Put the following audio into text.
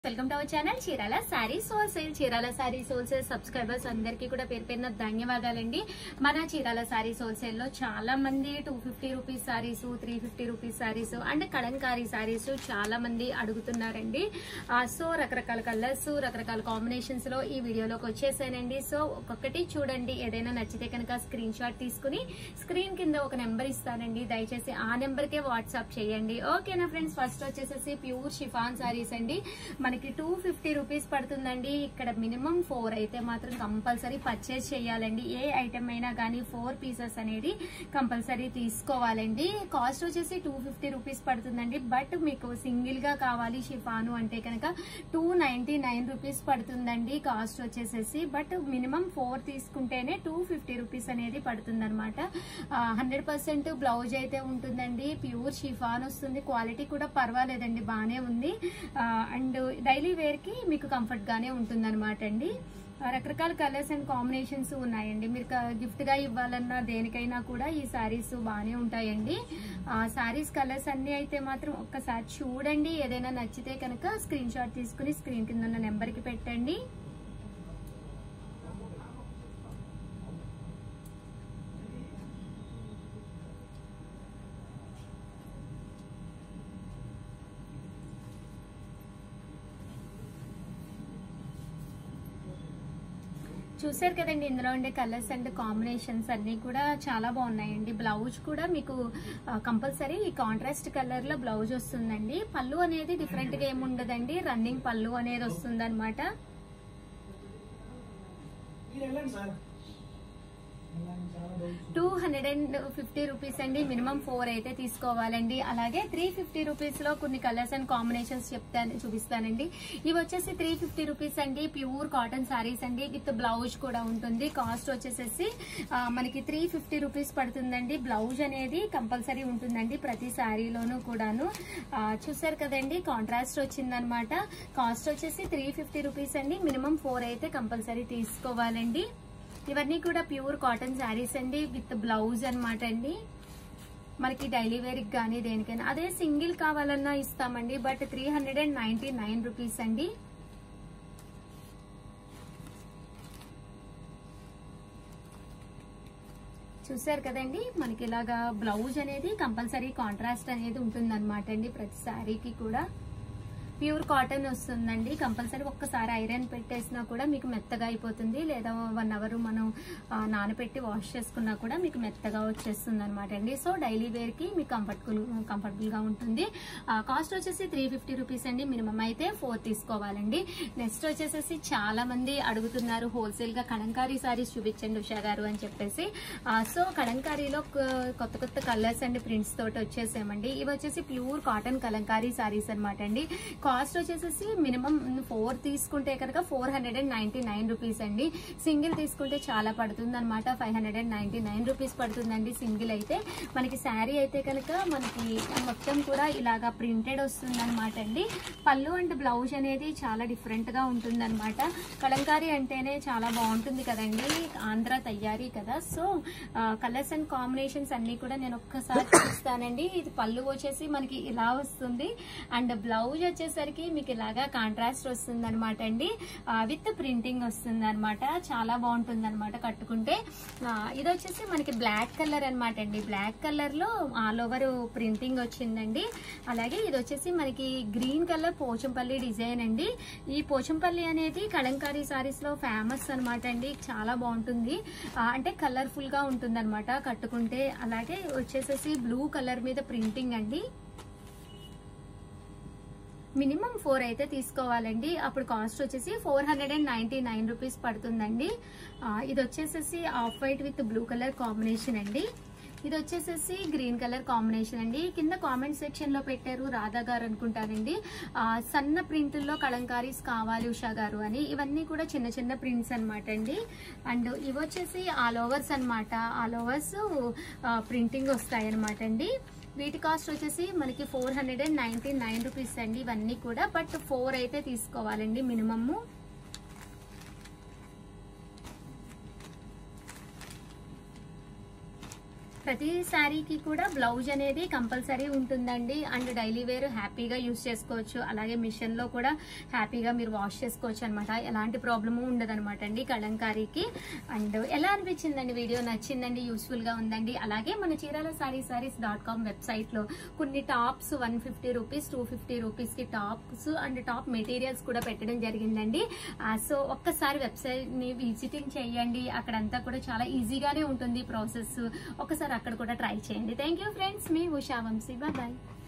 welcome to our channel Chirala saris wholesale Chirala saris wholesale subscribers అందరికీ కూడా పేరు పేరున ధన్యవాదాలండి మన చీరాల శారీస్ హోల్సేల్ లో చాలా మంది two fifty rupees saris three fifty rupees saris and kalamkari saris చాలా మంది అడుగుతున్నారండి ఆ, సో రకరకాల కలర్స్ రకరకాల కాంబినేషన్స్ లో ఈ వీడియోలోకి వచ్చేసానండి సో ఒక్కొక్కటి చూడండి ఏదైనా నచ్చితే కనుక స్క్రీన్ షాట్ తీసుకుని స్క్రీన్ కింద ఒక నెంబర్ ఇస్తానండి దయచేసి ఆ నెంబర్ కే వాట్సాప్ చేయండి ఓకేనా ఫ్రెండ్స్ ఫస్ట్ వచ్చేసేసి ప్యూర్ షిఫాన్ శారీస్ అండి మనకి టూ ఫిఫ్టీ రూపీస్ పడుతుందండి ఇక్కడ మినిమం ఫోర్ అయితే మాత్రం కంపల్సరీ పర్చేస్ చేయాలండి ఏ ఐటమ్ అయినా కానీ ఫోర్ పీసెస్ అనేది కంపల్సరీ తీసుకోవాలండి కాస్ట్ వచ్చేసి టూ ఫిఫ్టీ రూపీస్ పడుతుందండి బట్ మీకు సింగిల్ గా కావాలి షిఫాను అంటే కనుక టూ నైన్టీ నైన్ రూపీస్ పడుతుందండి కాస్ట్ వచ్చేసేసి బట్ మినిమం ఫోర్ తీసుకుంటేనే టూ ఫిఫ్టీ రూపీస్ అనేది పడుతుంది అనమాట హండ్రెడ్ పర్సెంట్ బ్లౌజ్ అయితే ఉంటుందండి ప్యూర్ షిఫాన్ వస్తుంది క్వాలిటీ కూడా పర్వాలేదండి బాగానే ఉంది అండ్ డైలీ వేర్ కి మీకు కంఫర్ట్ గానే ఉంటుంది అనమాట అండి ఆ, రకరకాల కలర్స్ అండ్ కాంబినేషన్స్ ఉన్నాయండి మీరు గిఫ్ట్ గా ఇవ్వాలన్నా దేనికైనా కూడా ఈ శారీస్ బాగానే ఉంటాయండి ఆ శారీస్ కలర్స్ అన్ని అయితే మాత్రం ఒక్కసారి చూడండి ఏదైనా నచ్చితే కనుక స్క్రీన్ షాట్ తీసుకుని స్క్రీన్ కింద ఉన్న నెంబర్ కి పెట్టండి చూసారు కదండి ఇందులో ఉండే కలర్స్ అండ్ కాంబినేషన్స్ అన్ని కూడా చాలా బాగున్నాయండి బ్లౌజ్ కూడా మీకు కంపల్సరీ ఈ కాంట్రాస్ట్ కలర్ లో బ్లౌజ్ వస్తుందండి పళ్ళు అనేది డిఫరెంట్ గా ఏమి ఉండదండి రన్నింగ్ పళ్ళు అనేది వస్తుంది అనమాట మీరు వెళ్ళండి సార్ వెళ్ళండి, చాలా doubts two hundred and fifty rupees అండి మినిమం ఫోర్ అయితే తీసుకోవాలండి అలాగే త్రీ ఫిఫ్టీ రూపీస్ లో కొన్ని కలర్స్ అండ్ కాంబినేషన్స్ చెప్తాను చూపిస్తానండి ఇవి వచ్చేసి త్రీ ఫిఫ్టీ రూపీస్ అండి ప్యూర్ కాటన్ సారీస్ అండి విత్ బ్లౌజ్ కూడా ఉంటుంది కాస్ట్ వచ్చేసేసి ఆ, మనకి త్రీ ఫిఫ్టీ రూపీస్ పడుతుందండి బ్లౌజ్ అనేది కంపల్సరీ ఉంటుందండి ప్రతి శారీలోనూ కూడాను ఆ, చూసారు కదండి కాంట్రాస్ట్ వచ్చిందనమాట కాస్ట్ వచ్చేసి త్రీ ఫిఫ్టీ రూపీస్ అండి మినిమం ఫోర్ అయితే కంపల్సరీ తీసుకోవాలండి ఇవన్నీ కూడా ప్యూర్ కాటన్ శారీస్ అండి విత్ బ్లౌజ్ అన్నమాట అండి మనకి డైలీ వేర్ కానీ దేనికైనా అదే సింగిల్ కావాలన్నా ఇస్తామండి but three hundred and ninety nine rupees అండి చూసారు కదండి మనకి ఇలాగా బ్లౌజ్ అనేది కంపల్సరీ కాంట్రాస్ట్ అనేది ఉంటుంది అనమాట అండి ప్రతి శారీకి కూడా ప్యూర్ కాటన్ వస్తుందండి కంపల్సరీ ఒక్కసారి ఐరన్ పెట్టేసినా కూడా మీకు మెత్తగా అయిపోతుంది లేదా వన్ అవర్ మనం ఆ, నానబెట్టి వాష్ చేసుకున్నా కూడా మీకు మెత్తగా వచ్చేస్తుంది అనమాట అండి సో డైలీ వేర్ కి మీకు కంఫర్టబుల్ కంఫర్టబుల్ గా ఉంటుంది కాస్ట్ వచ్చేసి త్రీ ఫిఫ్టీ రూపీస్ అండి మినిమం అయితే ఫోర్ తీసుకోవాలండి నెక్స్ట్ వచ్చేసేసి చాలా మంది అడుగుతున్నారు హోల్సేల్ గా కలంకారీ సారీస్ చూపించండి ఉషా గారు అని చెప్పేసి ఆ, సో కలంకారీలో కొ- కొత్త కొత్త కలర్స్ అండ్ ప్రింట్స్ తోటి వచ్చేసామండి ఇవి వచ్చేసి ప్యూర్ కాటన్ కలంకారీ సారీస్ అనమాట అండి కాస్ట్ వచ్చేసేసి మినిమం ఫోర్ తీసుకుంటే కనుక four hundred and ninety nine rupees అండి సింగిల్ తీసుకుంటే చాలా పడుతుంది అనమాట five hundred and ninety nine rupees పడుతుందండి సింగిల్ అయితే మనకి శారీ అయితే కనుక మనకి మొత్తం కూడా ఇలాగా ప్రింటెడ్ వస్తుంది అనమాట అండి పళ్ళు అండ్ బ్లౌజ్ అనేది చాలా డిఫరెంట్ గా ఉంటుంది అనమాట కలంకారీ అంటేనే చాలా బాగుంటుంది కదండి ఆంధ్ర తయారీ కదా సో కలర్స్ అండ్ కాంబినేషన్స్ అన్ని కూడా నేను ఒక్కసారి చూపిస్తానండి ఇది పళ్ళు వచ్చేసి మనకి ఇలా వస్తుంది అండ్ బ్లౌజ్ వచ్చేసరికి మీకు ఇలాగా కాంట్రాస్ట్ వస్తుంది అనమాట అండి విత్ ప్రింటింగ్ వస్తుంది అనమాట చాలా బాగుంటుంది అనమాట కట్టుకుంటే ఆ, ఇది వచ్చేసి మనకి బ్లాక్ కలర్ అనమాట అండి బ్లాక్ కలర్ లో ఆల్ ఓవర్ ప్రింటింగ్ వచ్చిందండి అలాగే ఇది వచ్చేసి మనకి గ్రీన్ కలర్ పోచంపల్లి డిజైన్ అండి ఈ పోచంపల్లి అనేది కలంకారీ సారీస్ లో ఫేమస్ అనమాట అండి చాలా బాగుంటుంది ఆ, అంటే కలర్ఫుల్ గా ఉంటుంది అనమాట కట్టుకుంటే అలాగే వచ్చేసేసి బ్లూ కలర్ మీద ప్రింటింగ్ అండి మినిమం ఫోర్ అయితే తీసుకోవాలండి అప్పుడు కాస్ట్ వచ్చేసి four hundred and ninety nine rupees పడుతుందండి ఆ, ఇది వచ్చేసేసి off white with blue colour combination అండి ఇది వచ్చేసేసి గ్రీన్ కలర్ కాంబినేషన్ అండి కింద కామెంట్ సెక్షన్ లో పెట్టారు రాధా గారు అనుకుంటానండి ఆ, సన్న ప్రింట్లో కలంకారీస్ కావాలి ఉషా గారు అని ఇవన్నీ కూడా చిన్న చిన్న ప్రింట్స్ అన్నమాట అండి అండ్ ఇవి వచ్చేసి ఆల్ ఓవర్స్ అన్నమాట ఆల్ ఓవర్స్ ప్రింటింగ్ వస్తాయి అనమాట అండి వీటి కాస్ట్ వచ్చేసి మనకి four hundred and ninety nine rupees అండి ఇవన్నీ కూడా బట్ ఫోర్ అయితే తీసుకోవాలండి మినిమమ్ ప్రతి శారీకి కూడా బ్లౌజ్ అనేది కంపల్సరీ ఉంటుందండి అండ్ డైలీ వేర్ హ్యాపీగా యూస్ చేసుకోవచ్చు అలాగే మిషన్ లో కూడా హ్యాపీగా మీరు వాష్ చేసుకోవచ్చు అనమాట ఎలాంటి ప్రాబ్లము ఉండదు అనమాట అండి కలంకారీకి అండ్ ఎలా అనిపించిందండి వీడియో నచ్చిందండి యూస్ఫుల్ గా ఉందండి అలాగే మన Chirala sari saris dot com website లో కొన్ని tops one fifty rupees two fifty rupees కి టాప్స్ అండ్ టాప్ మెటీరియల్స్ కూడా పెట్టడం జరిగిందండి సో ఒక్కసారి వెబ్సైట్ ని విజిటింగ్ చేయండి అక్కడంతా కూడా చాలా ఈజీగానే ఉంటుంది ప్రాసెస్ ఒకసారి అక్కడ కూడా ట్రై చేయండి థ్యాంక్ యూ ఫ్రెండ్స్ మీ ఉషా వంశీ బాయ్